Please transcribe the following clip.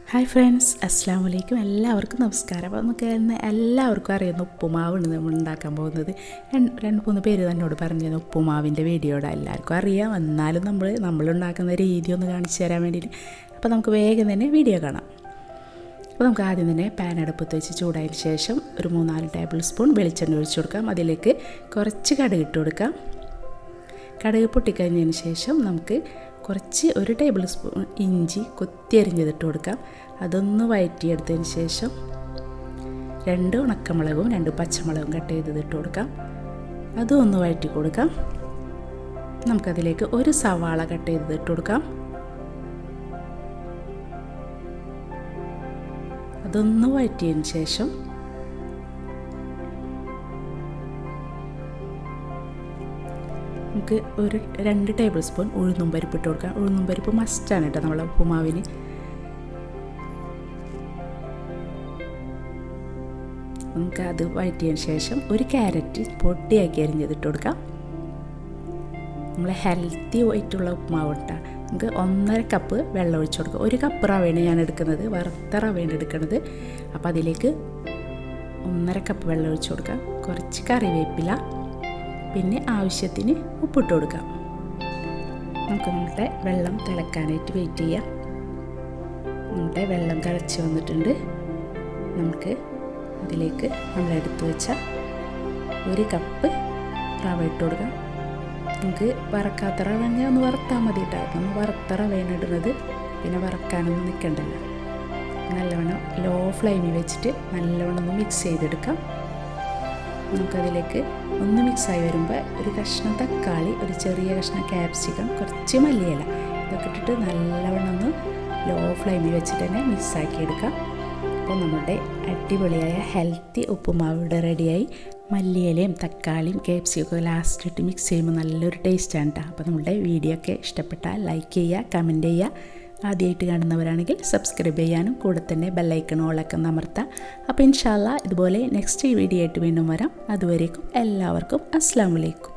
hi friends അസ്സാം വലൈക്കും എല്ലാവർക്കും നമസ്കാരം അപ്പോൾ നമുക്ക് ഇന്ന് എല്ലാവർക്കും അറിയുന്ന ഉപ്പുമാവാണ് നമ്മൾ ഉണ്ടാക്കാൻ പോകുന്നത് രണ്ട് രണ്ട് മൂന്ന് പേര് തന്നോട് പറഞ്ഞിരുന്നു ഉപ്പുമാവിൻ്റെ വീഡിയോയുടെ എല്ലാവർക്കും അറിയാം എന്നാലും നമ്മൾ നമ്മളുണ്ടാക്കുന്ന രീതി ഒന്ന് കാണിച്ചു തരാൻ വേണ്ടിയിട്ട് അപ്പോൾ നമുക്ക് വേഗം തന്നെ വീഡിയോ കാണാം അപ്പോൾ നമുക്ക് ആദ്യം തന്നെ പാൻ അടുപ്പത്ത് വെച്ച് ചൂടായതിന് ശേഷം ഒരു മൂന്നാല് ടേബിൾ സ്പൂൺ വെളിച്ചെണ്ണ ഒഴിച്ചു കൊടുക്കാം അതിലേക്ക് കുറച്ച് കടുക് ഇട്ട് കൊടുക്കാം കടുക് പൊട്ടിക്കഴിഞ്ഞതിന് ശേഷം നമുക്ക് കുറച്ച് ഒരു ടേബിൾ സ്പൂൺ ഇഞ്ചി കൊത്തി അരിഞ്ഞതിട്ട് കൊടുക്കാം അതൊന്ന് വഴറ്റിയെടുത്തതിന് ശേഷം രണ്ട് ഉണക്കമുളകും രണ്ട് പച്ചമുളകും കട്ട് ചെയ്തത് ഇട്ട് കൊടുക്കാം അതും ഒന്ന് വഴറ്റി കൊടുക്കാം നമുക്കതിലേക്ക് ഒരു സവാള കട്ട് ചെയ്തത് ഇട്ട് കൊടുക്കാം അതൊന്ന് വഴറ്റിയതിന് ശേഷം നമുക്ക് ഒരു രണ്ട് ടേബിൾ സ്പൂൺ ഉഴുന്നും പരിപ്പ് ഇട്ട് കൊടുക്കാം ഉഴുന്നും പരിപ്പ് മസ്റ്റാണ് കേട്ടോ നമ്മളെ ഉപ്പുമാവിന് നമുക്ക് അത് വഴറ്റിയതിന് ശേഷം ഒരു ക്യാരറ്റ് പൊട്ടിയാക്കി അരിഞ്ഞത് ഇട്ട് കൊടുക്കാം നമ്മൾ ഹെൽത്തി ആയിട്ടുള്ള ഉപ്പുമാവ് ഇട്ടാൽ നമുക്ക് ഒന്നര കപ്പ് വെള്ളം ഒഴിച്ചു കൊടുക്കുക ഒരു കപ്പ് റവയാണ് ഞാൻ എടുക്കുന്നത് വറുത്ത റവയാണ് എടുക്കുന്നത് അപ്പോൾ അതിലേക്ക് ഒന്നര കപ്പ് വെള്ളം ഒഴിച്ചു കൊടുക്കാം കുറച്ച് കറിവേപ്പില പിന്നെ ആവശ്യത്തിന് ഉപ്പിട്ട് കൊടുക്കാം നമുക്ക് നമ്മുടെ വെള്ളം തിളക്കാനായിട്ട് വെയിറ്റ് ചെയ്യാം നമ്മുടെ വെള്ളം തിളച്ച് വന്നിട്ടുണ്ട് നമുക്ക് അതിലേക്ക് നമ്മൾ എടുത്തു വെച്ച ഒരു കപ്പ് റവ ഇട്ട് കൊടുക്കാം നമുക്ക് വറക്കാത്ത റവ വേണമെങ്കിൽ ഒന്ന് വറുത്താൽ മതി കേട്ടോ നമ്മൾ വറുത്ത റവയാണ് ഇടുന്നത് പിന്നെ വറക്കാനൊന്നും നിൽക്കണ്ടല്ലോ നല്ലവണ്ണം ലോ ഫ്ലെയിമിൽ വെച്ചിട്ട് നല്ലവണ്ണം ഒന്ന് മിക്സ് ചെയ്തെടുക്കാം നമുക്കതിലേക്ക് ഒന്ന് മിക്സായി വരുമ്പോൾ ഒരു കഷ്ണം തക്കാളി ഒരു ചെറിയ കഷ്ണം ക്യാപ്സിക്കം കുറച്ച് മല്ലിയില ഇതൊക്കെ ഇട്ടിട്ട് നല്ലവണ്ണം ഒന്ന് ലോ ഫ്ലെയിമിൽ വെച്ചിട്ട് തന്നെ മിക്സാക്കി എടുക്കാം അപ്പോൾ നമ്മുടെ അടിപൊളിയായ ഹെൽത്തി ഉപ്പുമാവ് ഇവിടെ റെഡിയായി മല്ലിയിലയും തക്കാളിയും ക്യാപ്സിക്കൊക്കെ ലാസ്റ്റ് ഇട്ട് മിക്സ് ചെയ്യുമ്പോൾ നല്ലൊരു ടേസ്റ്റാണ് കേട്ടോ അപ്പോൾ നമ്മുടെ വീഡിയോ ഒക്കെ ഇഷ്ടപ്പെട്ടാൽ ലൈക്ക് ചെയ്യുക കമൻറ്റ് ചെയ്യുക ആദ്യമായിട്ട് കാണുന്നവരാണെങ്കിൽ സബ്സ്ക്രൈബ് ചെയ്യാനും കൂടെ തന്നെ ബെല്ലൈക്കൺ ഓളൊക്കെ അമർത്താം അപ്പോൾ ഇൻഷാല്ല ഇതുപോലെ നെക്സ്റ്റ് വീഡിയോ ആയിട്ട് വീണ്ടും വരാം അതുവരേക്കും എല്ലാവർക്കും അസ്സാം വലൈക്കും